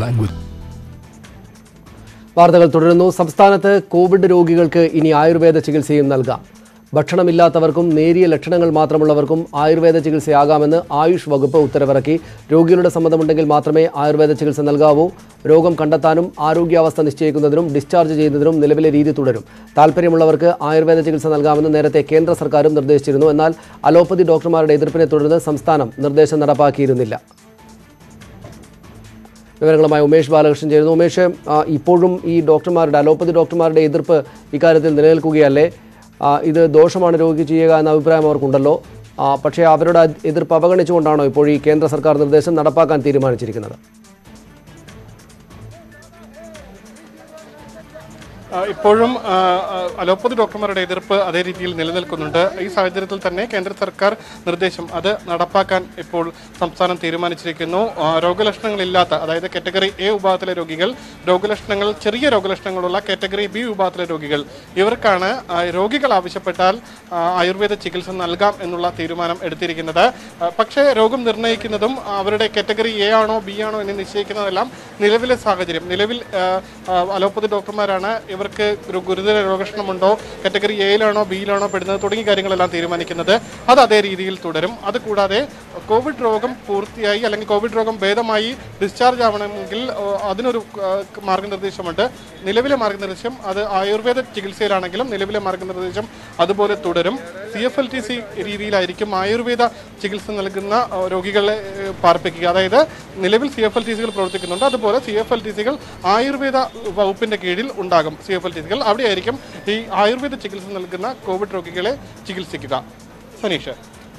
language. വാർത്തകൾ തുടരുന്നു സംസ്ഥാനത്ത് കോവിഡ് രോഗികൾക്ക് ഇനി ആയുർവേദ ചികിത്സയും നൽകാം ഭക്ഷണമില്ലാത്തവർക്കും നേരിയ ലക്ഷണങ്ങൾ മാത്രമുള്ളവർക്കും ആയുർവേദ ചികിത്സയാകാമെന്ന് ആയുഷ് വകുപ്പ് ഉത്തരവിറക്കി രോഗികളുടെ സമ്മതമുണ്ടെങ്കിൽ മാത്രമേ ആയുർവേദ ചികിത്സ നൽകാവൂ രോഗം കണ്ടെത്താനും ആരോഗ്യാവസ്ഥ നിശ്ചയിക്കുന്നതിനും ഡിസ്ചാർജ് ചെയ്യുന്നതിനും നിലവിലെ രീതി തുടരും താൽപ്പര്യമുള്ളവർക്ക് ആയുർവേദ ചികിത്സ നൽകാമെന്ന് നേരത്തെ കേന്ദ്ര സർക്കാരും നിർദ്ദേശിച്ചിരുന്നു എന്നാൽ അലോപ്പതി ഡോക്ടർമാരുടെ എതിർപ്പിനെ തുടർന്ന് സംസ്ഥാനം നിർദ്ദേശം നടപ്പാക്കിയിരുന്നില്ല വിവരങ്ങളുമായി ഉമേഷ് ബാലകൃഷ്ണൻ ചേരുന്നു ഉമേഷ് ആ, ഇപ്പോഴും ഈ ഡോക്ടർമാരുടെ അലോപ്പതി ഡോക്ടർമാരുടെ എതിർപ്പ് ഇക്കാര്യത്തിൽ നിലനിൽക്കുകയല്ലേ ആ, ഇത് ദോഷമാണ് രോഗിക്ക് ചെയ്യുക എന്ന അഭിപ്രായം അവർക്കുണ്ടല്ലോ ആ, പക്ഷേ അവരുടെ എതിർപ്പ് അവഗണിച്ചുകൊണ്ടാണോ ഇപ്പോൾ ഈ കേന്ദ്ര സർക്കാർ നിർദ്ദേശം നടപ്പാക്കാൻ തീരുമാനിച്ചിരിക്കുന്നത് ആ, ഇപ്പോഴും ആ, ആ, അലോപ്പതി ഡോക്ടർമാരുടെ എതിർപ്പ് അതേ രീതിയിൽ നിലനിൽക്കുന്നുണ്ട് ഈ സാഹചര്യത്തിൽ തന്നെ കേന്ദ്ര സർക്കാർ നിർദ്ദേശം അത് നടപ്പാക്കാൻ ഇപ്പോൾ സംസ്ഥാനം തീരുമാനിച്ചിരിക്കുന്നു ആ, രോഗലക്ഷണങ്ങളില്ലാത്ത അതായത് കാറ്റഗറി എ വിഭാഗത്തിലെ രോഗികൾ രോഗലക്ഷണങ്ങൾ ചെറിയ രോഗലക്ഷണങ്ങളുള്ള കാറ്റഗറി ബി വിഭാഗത്തിലെ രോഗികൾ ഇവർക്കാണ് ആ, രോഗികൾ ആവശ്യപ്പെട്ടാൽ ആ, ആയുർവേദ ചികിത്സ നൽകാം എന്നുള്ള തീരുമാനം എടുത്തിരിക്കുന്നത് ആ, പക്ഷേ രോഗം നിർണ്ണയിക്കുന്നതും അവരുടെ കാറ്റഗറി എ ആണോ ബി ആണോ എന്ന് നിശ്ചയിക്കുന്നതെല്ലാം നിലവിലെ സാഹചര്യം നിലവിൽ ആ, ആ, അലോപ്പതി ഡോക്ടർമാരാണ് ഇവർക്ക് ഒരു ഗുരുതര രോഗലക്ഷണമുണ്ടോ കാറ്റഗറി എയിലാണോ ബിയിലാണോ പെടുന്നത് തുടങ്ങിയ കാര്യങ്ങളെല്ലാം തീരുമാനിക്കുന്നത് അത് അതേ രീതിയിൽ തുടരും അതുകൂടാതെ കോവിഡ് രോഗം പൂർത്തിയായി അല്ലെങ്കിൽ കോവിഡ് രോഗം ഭേദമായി ഡിസ്ചാർജ് ആവണമെങ്കിൽ ഓ, അതിനൊരു ആ, മാർഗനിർദ്ദേശമുണ്ട് നിലവിലെ മാർഗനിർദ്ദേശം അത് ആയുർവേദ ചികിത്സയിലാണെങ്കിലും നിലവിലെ മാർഗനിർദ്ദേശം അതുപോലെ തുടരും C F L T C രീതിയിലായിരിക്കും ആയുർവേദ ചികിത്സ നൽകുന്ന ആ, രോഗികളെ ഏ, പാർപ്പിക്കുക അതായത് നിലവിൽ സി എഫ് എൽ ടി സികൾ പ്രവർത്തിക്കുന്നുണ്ട് അതുപോലെ സി എഫ് എൽ ടി സികൾ ആയുർവേദ വകുപ്പിന്റെ കീഴിൽ ഉണ്ടാകും സി എഫ് എൽ ടി സികൾ അവിടെയായിരിക്കും ഈ ആയുർവേദ ചികിത്സ നൽകുന്ന കോവിഡ് രോഗികളെ ചികിത്സിക്കുക സനീഷ്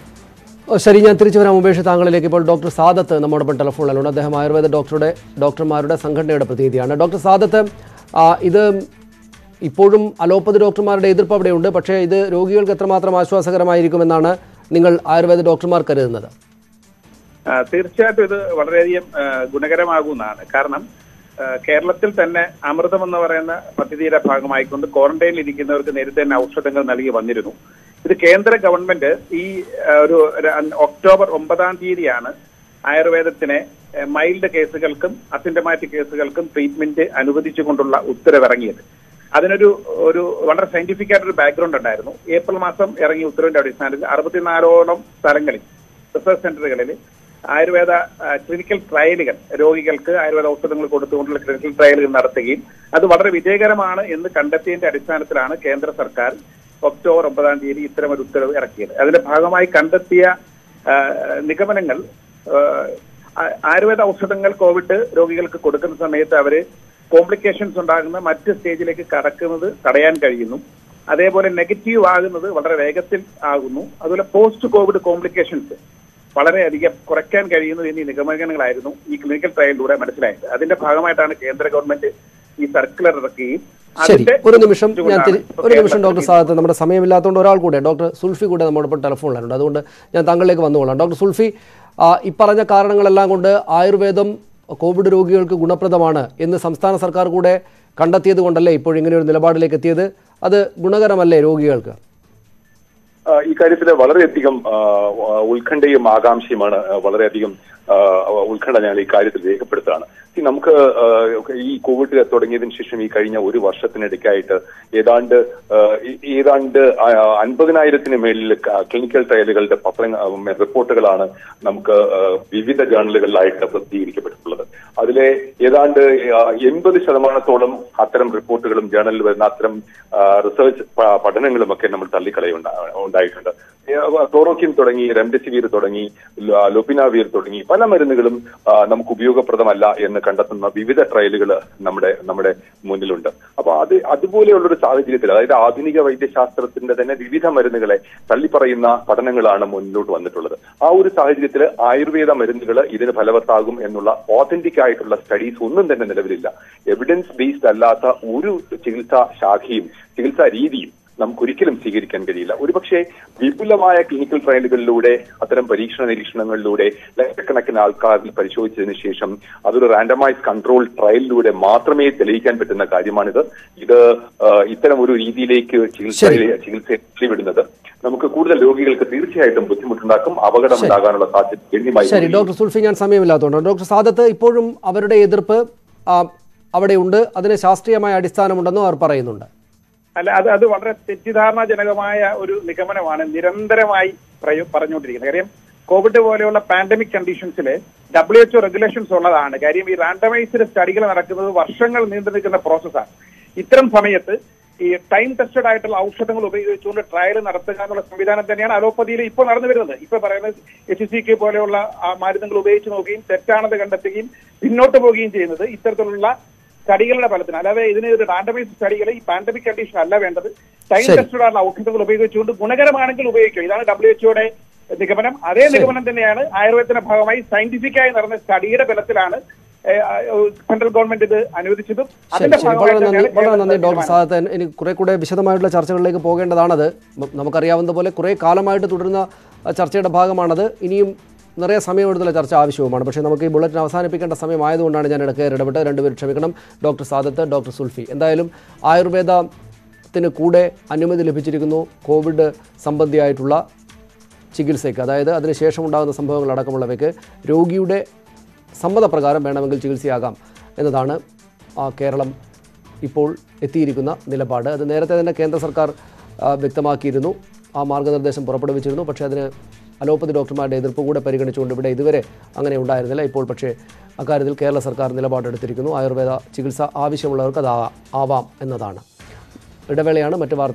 ഓ, ശരി ഞാൻ തിരിച്ചു വരാം ഉപേക്ഷ താങ്കളിലേക്ക് ഇപ്പോൾ ഡോക്ടർ സാദത്ത് നമ്മോടൊപ്പം ടെലിഫോണിലുണ്ട് അദ്ദേഹം ആയുർവേദ ഡോക്ടറുടെ ഡോക്ടർമാരുടെ സംഘടനയുടെ പ്രതിനിധിയാണ് ഡോക്ടർ സാദത്ത് ആ, ഇത് ഇപ്പോഴും അലോപ്പതി ഡോക്ടർമാരുടെ എതിർപ്പ് അവിടെയുണ്ട് പക്ഷേ ഇത് രോഗികൾക്ക് എത്രമാത്രം ആശ്വാസകരമായിരിക്കുമെന്നാണ് നിങ്ങൾ ആയുർവേദ ഡോക്ടർമാർ കരുതുന്നത് ആ, തീർച്ചയായിട്ടും ഇത് വളരെയധികം ആ, ഗുണകരമാകുന്നതാണ് കാരണം ആ, കേരളത്തിൽ തന്നെ അമൃതം എന്ന് പറയുന്ന പദ്ധതിയുടെ ഭാഗമായിക്കൊണ്ട് ക്വാറന്റൈനിൽ ഇരിക്കുന്നവർക്ക് നേരത്തെ തന്നെ ഔഷധങ്ങൾ നൽകി വന്നിരുന്നു ഇത് കേന്ദ്ര ഗവൺമെന്റ് ഈ ആ, ഒരു ര- ഒക്ടോബർ ഒമ്പതാം തീയതിയാണ് ആയുർവേദത്തിനെ മൈൽഡ് കേസുകൾക്കും അസിംറ്റമാറ്റിക് കേസുകൾക്കും ട്രീറ്റ്മെന്റ് അനുവദിച്ചുകൊണ്ടുള്ള ഉത്തരവിറങ്ങിയത് അതിനൊരു ഒരു വളരെ സയന്റിഫിക് ആയിട്ടൊരു ബാക്ക്ഗ്രൗണ്ട് ഉണ്ടായിരുന്നു ഏപ്രിൽ മാസം ഇറങ്ങിയ ഉത്തരവിന്റെ അടിസ്ഥാനത്തിൽ അറുപത്തിനാലോളം സ്ഥലങ്ങളിൽ റിസർച്ച് സെന്ററുകളിൽ ആയുർവേദ ആ, ക്ലിനിക്കൽ ട്രയലുകൾ രോഗികൾക്ക് ആയുർവേദ ഔഷധങ്ങൾ കൊടുത്തുകൊണ്ടുള്ള ക്ലിനിക്കൽ ട്രയലുകൾ നടത്തുകയും അത് വളരെ വിജയകരമാണ് എന്ന് കണ്ടെത്തിയതിന്റെ അടിസ്ഥാനത്തിലാണ് കേന്ദ്ര സർക്കാർ ഒക്ടോബർ ഒമ്പതാം തീയതി ഇത്തരം ഒരു ഉത്തരവ് ഇറക്കിയത് അതിന്റെ ഭാഗമായി കണ്ടെത്തിയ ആ, നിഗമനങ്ങൾ ആ, ആ- ആയുർവേദ ഔഷധങ്ങൾ കോവിഡ് രോഗികൾക്ക് കൊടുക്കുന്ന സമയത്ത് അവര് കോംപ്ലിക്കേഷൻസ് ഉണ്ടാകുന്ന മറ്റ് സ്റ്റേജിലേക്ക് കടക്കുന്നത് തടയാൻ കഴിയുന്നു അതേപോലെ നെഗറ്റീവ് ആകുന്നത് വളരെ വേഗത്തിൽ ആകുന്നു അതുപോലെ പോസ്റ്റ് കോവിഡ് കോംപ്ലിക്കേഷൻസ് വളരെയധികം കുറയ്ക്കാൻ കഴിയുന്നു എന്നീ നിഗമനങ്ങളായിരുന്നു ഈ ക്ലിനിക്കൽ ട്രയലിലൂടെ മനസ്സിലായത് അതിന്റെ ഭാഗമായിട്ടാണ് കേന്ദ്ര ഗവൺമെന്റ് ഈ സർക്കുലർ ഇറക്കുകയും ശരി അതിന്റെ ഒരു നിമിഷം ഞാൻ തിരി- ഇതുകൊണ്ടാണ് ഒരു നിമിഷം ഡോക്ടർ കേരളത്തിൽ സാദത്ത് നമ്മുടെ സമയമില്ലാത്തതുകൊണ്ട് ഒരാൾ കൂടെ ഡോക്ടർ സുൽഫി കൂടെ നമ്മോടൊപ്പം ടെലിഫോണിലുണ്ട് അതുകൊണ്ട് ഞാൻ താങ്കളിലേക്ക് വന്നുകൊള്ളാം ഡോക്ടർ സുൽഫി ആ, ഈ പറഞ്ഞ കാരണങ്ങളെല്ലാം കൊണ്ട് ആയുർവേദം കോവിഡ് രോഗികൾക്ക് ഗുണപ്രദമാണ് എന്ന് സംസ്ഥാന സർക്കാർ കൂടെ കണ്ടെത്തിയത് കൊണ്ടല്ലേ ഇപ്പോൾ ഇങ്ങനെ ഒരു നിലപാടിലേക്ക് എത്തിയത് അത് ഗുണകരമല്ലേ രോഗികൾക്ക് ആ, ഈ കാര്യത്തിൽ വളരെയധികം ആ, ആ, ഉത്കണ്ഠയും ആകാംക്ഷയുമാണ് ആ, വളരെയധികം ആ, ഉത്കണ്ഠ ഞങ്ങൾ ഈ കാര്യത്തിൽ രേഖപ്പെടുത്തുകയാണ് See, നമുക്ക് ആ, ഈ കോവിഡ് തുടങ്ങിയതിനു ശേഷം ഈ കഴിഞ്ഞ ഒരു വർഷത്തിനിടയ്ക്കായിട്ട് ഏതാണ്ട് ആ, ഈ- ഏതാണ്ട് ആ, അൻപതിനായിരത്തിന് മേളിൽ ക- ക്ലിനിക്കൽ ട്രയലുകളുടെ പത്ര റിപ്പോർട്ടുകളാണ് നമുക്ക് ആ, വിവിധ ജേർണലുകളിലായിട്ട് പ്രസിദ്ധീകരിക്കപ്പെട്ടിട്ടുള്ളത് അതിലെ ഏതാണ്ട് ആ, എൺപത് ശതമാനത്തോളം അത്തരം റിപ്പോർട്ടുകളും ജേർണലിൽ വരുന്ന അത്തരം ആ, റിസർച്ച് പ- പഠനങ്ങളുമൊക്കെ നമ്മൾ തള്ളിക്കളയുണ്ടാ ഉണ്ടായിട്ടുണ്ട് ക്ലോറോക്കിൻ തുടങ്ങി റെംഡെസിവിർ തുടങ്ങി ല- ലൊപിനാവിർ തുടങ്ങി പല മരുന്നുകളും ആ, നമുക്ക് ഉപയോഗപ്രദമല്ല എന്ന് കണ്ടെത്തുന്ന വിവിധ ട്രയലുകൾ നമ്മുടെ നമ്മുടെ മുന്നിലുണ്ട് അപ്പൊ അത് അതുപോലെയുള്ള ഒരു സാഹചര്യത്തിൽ അതായത് ആധുനിക വൈദ്യശാസ്ത്രത്തിന്റെ തന്നെ വിവിധ മരുന്നുകളെ തള്ളിപ്പറയുന്ന പഠനങ്ങളാണ് മുന്നിലോട്ട് വന്നിട്ടുള്ളത് ആ ഒരു സാഹചര്യത്തിൽ ആയുർവേദ മരുന്നുകൾ ഇതിന് ഫലവത്താകും എന്നുള്ള ഓതന്റിക് ആയിട്ടുള്ള സ്റ്റഡീസ് ഒന്നും തന്നെ നിലവിലില്ല എവിഡൻസ് ബേസ്ഡ് അല്ലാത്ത ഒരു ചികിത്സാ ശാഖയും ചികിത്സാ രീതിയും നമുക്ക് ഒരിക്കലും സ്വീകരിക്കാൻ കഴിയില്ല ഒരുപക്ഷെ വിപുലമായ ക്ലിനിക്കൽ ട്രയലുകളിലൂടെ അത്തരം പരീക്ഷണ നിരീക്ഷണങ്ങളിലൂടെ ലക്ഷക്കണക്കിന് ആൾക്കാരിൽ പരിശോധിച്ചതിന് ശേഷം അതൊരു റാൻഡമൈസ് കൺട്രോൾ ട്രയലിലൂടെ മാത്രമേ തെളിയിക്കാൻ പറ്റുന്ന കാര്യമാണിത് ഇത് ആ, ഇത്തരം ഒരു രീതിയിലേക്ക് ചികിത്സയിലെ ചികിത്സയെ വിടുന്നത് നമുക്ക് കൂടുതൽ രോഗികൾക്ക് തീർച്ചയായിട്ടും ബുദ്ധിമുട്ടുണ്ടാക്കും അപകടം ഉണ്ടാകാനുള്ള സാധ്യത ഗണ്യമായി ശരി ഡോക്ടർ സുൽഫി ഞാൻ സമയമില്ലാത്തതുകൊണ്ട് ഡോക്ടർ സാദത്ത് ഇപ്പോഴും അവരുടെ എതിർപ്പ് ആ, അവിടെയുണ്ട് അതിന് ശാസ്ത്രീയമായ അടിസ്ഥാനമുണ്ടെന്നും അവർ പറയുന്നുണ്ട് അല്ല അത് അത് വളരെ തെറ്റിദ്ധാരണാജനകമായ ഒരു നിഗമനമാണ് നിരന്തരമായി പ്രയോ- പറഞ്ഞുകൊണ്ടിരിക്കുന്നത് കാര്യം കോവിഡ് പോലെയുള്ള പാൻഡമിക് കണ്ടീഷൻസിൽ ഡബ്ല്യു എച്ച്ഒ റെഗുലേഷൻസ് ഉള്ളതാണ് കാര്യം ഈ റാൻഡമൈസ്ഡ് സ്റ്റഡികൾ നടക്കുന്നത് വർഷങ്ങൾ നീണ്ടു നിൽക്കുന്ന പ്രോസസ്സാണ് ഇത്തരം സമയത്ത് ഈ ടൈം ടെസ്റ്റഡ് ആയിട്ടുള്ള ഔഷധങ്ങൾ ഉപയോഗിച്ചുകൊണ്ട് ട്രയൽ നടത്തുക എന്നുള്ള സംവിധാനം തന്നെയാണ് അലോപ്പതിയിൽ ഇപ്പോൾ നടന്നു വരുന്നത് ഇപ്പൊ പറയുന്നത് എച്ച് സി കെ പോലെയുള്ള ആ മരുന്നുകൾ ഉപയോഗിച്ച് നോക്കുകയും തെറ്റാണെന്ന് കണ്ടെത്തുകയും പിന്നോട്ട് പോവുകയും ചെയ്യുന്നത് ഇത്തരത്തിലുള്ള സ്റ്റഡികളുടെ ഫലത്തിന് അല്ലാതെ ഇതിന് ഒരു റാൻഡമൈസ് സ്റ്റഡികൾ ഈ പാൻഡമിക് കണ്ടീഷൻ അല്ല വേണ്ടത് ടൈം ശരി. ടെസ്റ്റഡ് ആയിട്ടുള്ള ഔഷധങ്ങൾ ഉപയോഗിച്ചുകൊണ്ട് ഗുണകരമാണെങ്കിൽ ഉപയോഗിക്കും ഇതാണ് ഡബ്ല്യു എച്ച്ഒയുടെ നിഗമനം അതേ നിഗമനം തന്നെയാണ് ആയുർവേദത്തിന്റെ ഭാഗമായി സയന്റിഫിക് ആയി നടന്ന സ്റ്റഡിയുടെ ബലത്തിലാണ് സെൻട്രൽ ഗവൺമെന്റ് ഇത് അനുവദിച്ചതും ശരി അതിന്റെ ശരി വളരെ ഭാഗമായി നന്ദി തന്നെയാണ് വളരെ നന്ദി കേരളത്തിന്റെ ഡോക്ടർ തീരുമാനം. സാദത്ത് എനിക്ക് കുറെ കൂടെ വിശദമായിട്ടുള്ള ചർച്ചകളിലേക്ക് പോകേണ്ടതാണത് മ- നമുക്കറിയാവുന്ന പോലെ കുറേ കാലമായിട്ട് തുടരുന്ന ആ, ചർച്ചയുടെ ഭാഗമാണത് ഇനിയും നിറയെ സമയമെടുത്തുള്ള ചർച്ച ആവശ്യവുമാണ് പക്ഷേ നമുക്ക് ഈ ബുള്ളറ്റിൻ അവസാനിപ്പിക്കേണ്ട സമയമായതുകൊണ്ടാണ് ഞാൻ ഇടയ്ക്ക് ഇടപെട്ട് രണ്ടുപേരും ക്ഷമിക്കണം ഡോക്ടർ സാദത്ത് ഡോക്ടർ സുൽഫി എന്തായാലും ആയുർവേദത്തിന് കൂടെ അനുമതി ലഭിച്ചിരിക്കുന്നു കോവിഡ് സംബന്ധിയായിട്ടുള്ള ചികിത്സയ്ക്ക് അതായത് അതിനുശേഷം ഉണ്ടാകുന്ന സംഭവങ്ങൾ അടക്കമുള്ളവയ്ക്ക് രോഗിയുടെ സമ്മതപ്രകാരം വേണമെങ്കിൽ ചികിത്സയാകാം എന്നതാണ് ആ, കേരളം ഇപ്പോൾ എത്തിയിരിക്കുന്ന നിലപാട് അത് നേരത്തെ തന്നെ കേന്ദ്ര സർക്കാർ ആ, വ്യക്തമാക്കിയിരുന്നു ആ മാർഗനിർദ്ദേശം പുറപ്പെടുവിച്ചിരുന്നു പക്ഷേ അതിന് അലോപ്പതി ഡോക്ടർമാരുടെ എതിർപ്പ് കൂടെ പരിഗണിച്ചുകൊണ്ട് ഇവിടെ ഇതുവരെ അങ്ങനെ ഉണ്ടായിരുന്നില്ല ഇപ്പോൾ പക്ഷേ അക്കാര്യത്തിൽ കേരള സർക്കാർ നിലപാടെടുത്തിരിക്കുന്നു ആയുർവേദ ചികിത്സ ആവശ്യമുള്ളവർക്ക് അത് ആ- ആവാം എന്നതാണ് ഇടവേളയാണ് മറ്റു വാർത്ത